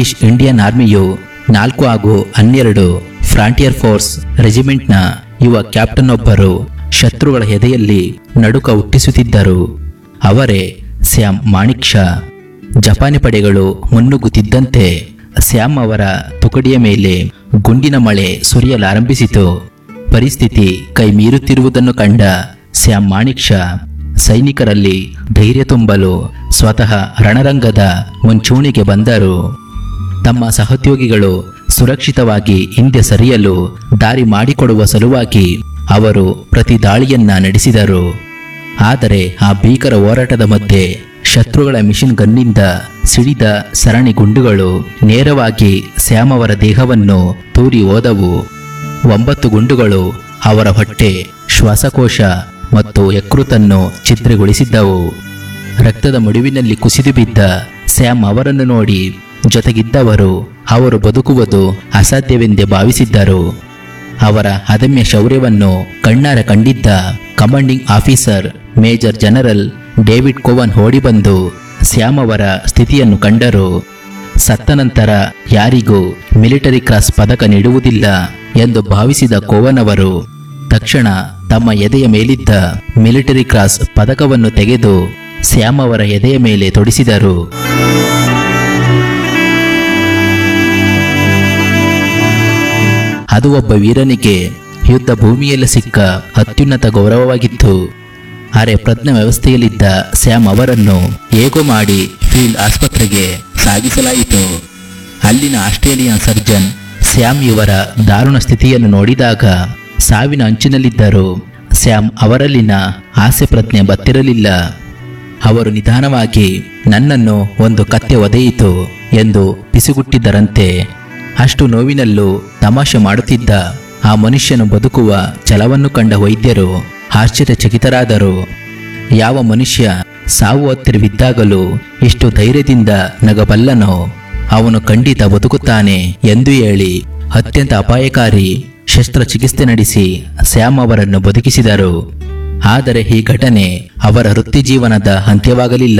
British Indian ಆರ್ಮಿಯು ನಾಲ್ಕು ಹಾಗೂ ಹನ್ನೆರಡು ಫ್ರಾಂಟಿಯರ್ ಫೋರ್ಸ್ ರೆಜಿಮೆಂಟ್ನ ಯುವ ಕ್ಯಾಪ್ಟನ್ ಒಬ್ಬರು ಶತ್ರುಗಳ ಎದೆಯಲ್ಲಿ ನಡುಕ ಹುಟ್ಟಿಸುತ್ತಿದ್ದರು ಅವರೇ ಸ್ಯಾಮ್ ಮಾಣಿಕ್ ಶಾ ಜಪಾನಿ ಪಡೆಗಳು ಮುನ್ನುಗ್ಗುತ್ತಿದ್ದಂತೆ ಸ್ಯಾಮ್ ಅವರ ತುಕಡಿಯ ಮೇಲೆ ಗುಂಡಿನ ಮಳೆ ಸುರಿಯಲಾರಂಭಿಸಿತು ಪರಿಸ್ಥಿತಿ ಕೈ ಮೀರುತ್ತಿರುವುದನ್ನು ಕಂಡ ಸ್ಯಾಮ್ ಮಾಣಿಕ್ ಶಾ ಸೈನಿಕರಲ್ಲಿ ಧೈರ್ಯ ತುಂಬಲು ಸ್ವತಃ ರಣರಂಗದ ಮುಂಚೂಣಿಗೆ ಬಂದರು ತಮ್ಮ ಸಹೋದ್ಯೋಗಿಗಳು ಸುರಕ್ಷಿತವಾಗಿ ಹಿಂದೆ ಸರಿಯಲು ದಾರಿ ಮಾಡಿಕೊಡುವ ಸಲುವಾಗಿ ಅವರು ಪ್ರತಿ ದಾಳಿಯನ್ನ ನಡೆಸಿದರು ಆದರೆ ಆ ಭೀಕರ ಹೋರಾಟದ ಮಧ್ಯೆ ಶತ್ರುಗಳ ಮಿಷಿನ್ ಗನ್ನಿಂದ ಸಿಡಿದ ಸರಣಿ ಗುಂಡುಗಳು ನೇರವಾಗಿ ಸ್ಯಾಮ್ ಅವರ ದೇಹವನ್ನು ತೂರಿ ಹೋದವು ಒಂಬತ್ತು ಗುಂಡುಗಳು ಅವರ ಹೊಟ್ಟೆ ಶ್ವಾಸಕೋಶ ಮತ್ತು ಯಕೃತನ್ನು ಛಿದ್ರಗೊಳಿಸಿದ್ದವು ರಕ್ತದ ಮಡುವಿನಲ್ಲಿ ಕುಸಿದು ಬಿದ್ದ ಸ್ಯಾಮ್ ಅವರನ್ನು ನೋಡಿ ಜೊತೆಗಿದ್ದವರು ಅವರು ಬದುಕುವುದು ಅಸಾಧ್ಯವೆಂದೇ ಭಾವಿಸಿದ್ದರು ಅವರ ಅದಮ್ಯ ಶೌರ್ಯವನ್ನು ಕಣ್ಣಾರ ಕಂಡಿದ್ದ commanding officer major general David Cowan ಓಡಿಬಂದು ಸ್ಯಾಮ್ ಅವರ ಸ್ಥಿತಿಯನ್ನು ಕಂಡರು ಸತ್ತ ನಂತರ ಯಾರಿಗೂ ಮಿಲಿಟರಿ ಕ್ರಾಸ್ ಪದಕ ನೀಡುವುದಿಲ್ಲ ಎಂದು ಭಾವಿಸಿದ ಕೋವನ್ ಅವರು ತಕ್ಷಣ ತಮ್ಮ ಎದೆಯ ಮೇಲಿದ್ದ ಮಿಲಿಟರಿ ಕ್ರಾಸ್ ಪದಕವನ್ನು ತೆಗೆದು ಸ್ಯಾಮ್ ಅವರ ಎದೆಯ ಮೇಲೆ ತೊಡಿಸಿದರು ಅದು ಒಬ್ಬ ವೀರನಿಗೆ ಯುದ್ಧ ಭೂಮಿಯಲ್ಲಿ ಸಿಕ್ಕ ಅತ್ಯುನ್ನತ ಗೌರವವಾಗಿತ್ತು ಅರೆ ಪ್ರಜ್ಞೆ ವ್ಯವಸ್ಥೆಯಲ್ಲಿದ್ದ ಸ್ಯಾಮ್ ಅವರನ್ನು ಹೇಗೋ ಮಾಡಿ ಫೀಲ್ಡ್ ಆಸ್ಪತ್ರೆಗೆ ಸಾಗಿಸಲಾಯಿತು ಅಲ್ಲಿನ ಆಸ್ಟ್ರೇಲಿಯನ್ ಸರ್ಜನ್ ಸ್ಯಾಮ್ ಇವರ ದಾರುಣ ಸ್ಥಿತಿಯನ್ನು ನೋಡಿದಾಗ ಸಾವಿನ ಅಂಚಿನಲ್ಲಿದ್ದರು ಸ್ಯಾಮ್ ಅವರಲ್ಲಿನ ಆಸೆ ಪ್ರಜ್ಞೆ ಬತ್ತಿರಲಿಲ್ಲ ಅವರು ನಿಧಾನವಾಗಿ ನನ್ನನ್ನು ಒಂದು ಕತ್ತೆ ಒದೆಯಿತು ಎಂದು ಪಿಸುಗುಟ್ಟಿದ್ದರಂತೆ ಅಷ್ಟು ನೋವಿನಲ್ಲೂ ತಮಾಷೆ ಮಾಡುತ್ತಿದ್ದ ಆ ಮನುಷ್ಯನು ಬದುಕುವ ಛಲವನ್ನು ಕಂಡ ವೈದ್ಯರು ಆಶ್ಚರ್ಯಚಕಿತರಾದರು ಯಾವ ಮನುಷ್ಯ ಸಾವು ಹತ್ತಿರವಿದ್ದಾಗಲೂ ಇಷ್ಟು ಧೈರ್ಯದಿಂದ ನಗಬಲ್ಲನೋ ಅವನು ಖಂಡಿತ ಬದುಕುತ್ತಾನೆ ಎಂದು ಹೇಳಿ ಅತ್ಯಂತ ಅಪಾಯಕಾರಿ ಶಸ್ತ್ರಚಿಕಿತ್ಸೆ ನಡೆಸಿ ಸ್ಯಾಮ್ ಅವರನ್ನು ಬದುಕಿಸಿದರು ಆದರೆ ಈ ಘಟನೆ ಅವರ ವೃತ್ತಿ ಜೀವನದ ಅಂತ್ಯವಾಗಲಿಲ್ಲ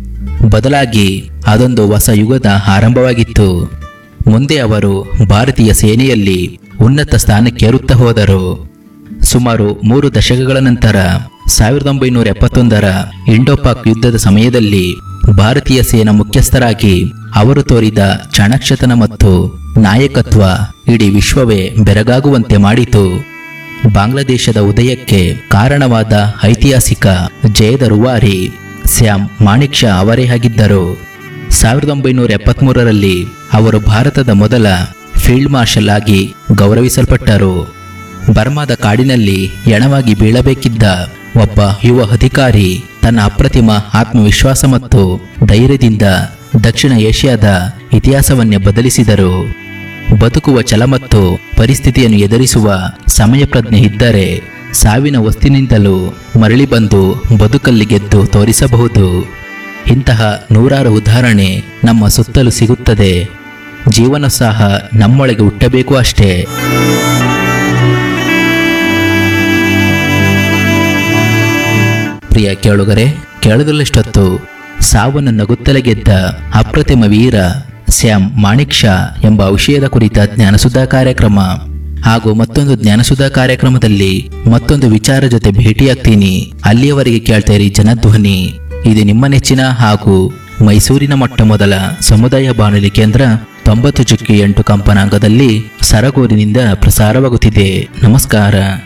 ಬದಲಾಗಿ ಅದೊಂದು ಹೊಸ ಯುಗದ ಆರಂಭವಾಗಿತ್ತು ಮುಂದೆ ಅವರು ಭಾರತೀಯ ಸೇನೆಯಲ್ಲಿ ಉನ್ನತ ಸ್ಥಾನಕ್ಕೇರುತ್ತಾ ಹೋದರು ಸುಮಾರು ಮೂರು ದಶಕಗಳ ನಂತರ ಸಾವಿರದ ಒಂಬೈನೂರ ಎಪ್ಪತ್ತೊಂದರ ಇಂಡೋಪಾಕ್ ಯುದ್ಧದ ಸಮಯದಲ್ಲಿ ಭಾರತೀಯ ಸೇನಾ ಮುಖ್ಯಸ್ಥರಾಗಿ ಅವರು ತೋರಿದ ಚಾಣಾಕ್ಷತನ ಮತ್ತು ನಾಯಕತ್ವ ಇಡೀ ವಿಶ್ವವೇ ಬೆರಗಾಗುವಂತೆ ಮಾಡಿತು ಬಾಂಗ್ಲಾದೇಶದ ಉದಯಕ್ಕೆ ಕಾರಣವಾದ ಐತಿಹಾಸಿಕ ಜಯದ ರೂವಾರಿ ಸ್ಯಾಮ್ ಮಾಣಿಕ್ ಶಾ ಅವರೇ ಆಗಿದ್ದರು ಸಾವಿರದ ಒಂಬೈನೂರ ಎಪ್ಪತ್ಮೂರರಲ್ಲಿ ಅವರು ಭಾರತದ ಮೊದಲ ಫೀಲ್ಡ್ ಮಾರ್ಷಲ್ ಆಗಿ ಗೌರವಿಸಲ್ಪಟ್ಟರು ಬರ್ಮಾದ ಕಾಡಿನಲ್ಲಿ ಎಣವಾಗಿ ಬೀಳಬೇಕಿದ್ದ ಒಬ್ಬ ಯುವ ಅಧಿಕಾರಿ ತನ್ನ ಅಪ್ರತಿಮ ಆತ್ಮವಿಶ್ವಾಸ ಮತ್ತು ಧೈರ್ಯದಿಂದ ದಕ್ಷಿಣ ಏಷ್ಯಾದ ಇತಿಹಾಸವನ್ನೇ ಬದಲಿಸಿದರು ಬದುಕುವ ಛಲ ಮತ್ತು ಪರಿಸ್ಥಿತಿಯನ್ನು ಎದುರಿಸುವ ಸಮಯ ಪ್ರಜ್ಞೆ ಇದ್ದರೆ ಸಾವಿನ ವಸ್ತಿನಿಂದಲೂ ಮರಳಿ ಬಂದು ಬದುಕಲ್ಲಿ ಗೆದ್ದು ತೋರಿಸಬಹುದು ಇಂತಹ ನೂರಾರು ಉದಾಹರಣೆ ನಮ್ಮ ಸುತ್ತಲೂ ಸಿಗುತ್ತದೆ ಜೀವನ ಸಹ ನಮ್ಮೊಳಗೆ ಹುಟ್ಟಬೇಕು ಅಷ್ಟೇ ಪ್ರಿಯ ಕೇಳುಗರೆ ಕೇಳದಲ್ಲಷ್ಟೊತ್ತು ಸಾವನ್ನು ನಗುತ್ತಲೇ ಗೆದ್ದ ಅಪ್ರತಿಮ ವೀರ ಸ್ಯಾಮ್ ಮಾಣಿಕ್ ಶಾ ಎಂಬ ವಿಷಯದ ಕುರಿತ ಜ್ಞಾನಸುಧಾ ಕಾರ್ಯಕ್ರಮ ಹಾಗೂ ಮತ್ತೊಂದು ಜ್ಞಾನಸುಧಾ ಕಾರ್ಯಕ್ರಮದಲ್ಲಿ ಮತ್ತೊಂದು ವಿಚಾರ ಜೊತೆ ಭೇಟಿಯಾಗ್ತೀನಿ ಅಲ್ಲಿಯವರೆಗೆ ಕೇಳ್ತಾ ಇರಿ ಜನಧ್ವನಿ ಇದು ನಿಮ್ಮ ನೆಚ್ಚಿನ ಹಾಗೂ ಮೈಸೂರಿನ ಮೊಟ್ಟ ಮೊದಲ ಸಮುದಾಯ ಬಾನುಲಿ ಕೇಂದ್ರ ತೊಂಬತ್ತು ಚುಕ್ಕಿ ಎಂಟು ಕಂಪನಾಂಕದಲ್ಲಿ ಸರಗೂರಿನಿಂದ ಪ್ರಸಾರವಾಗುತ್ತಿದೆ ನಮಸ್ಕಾರ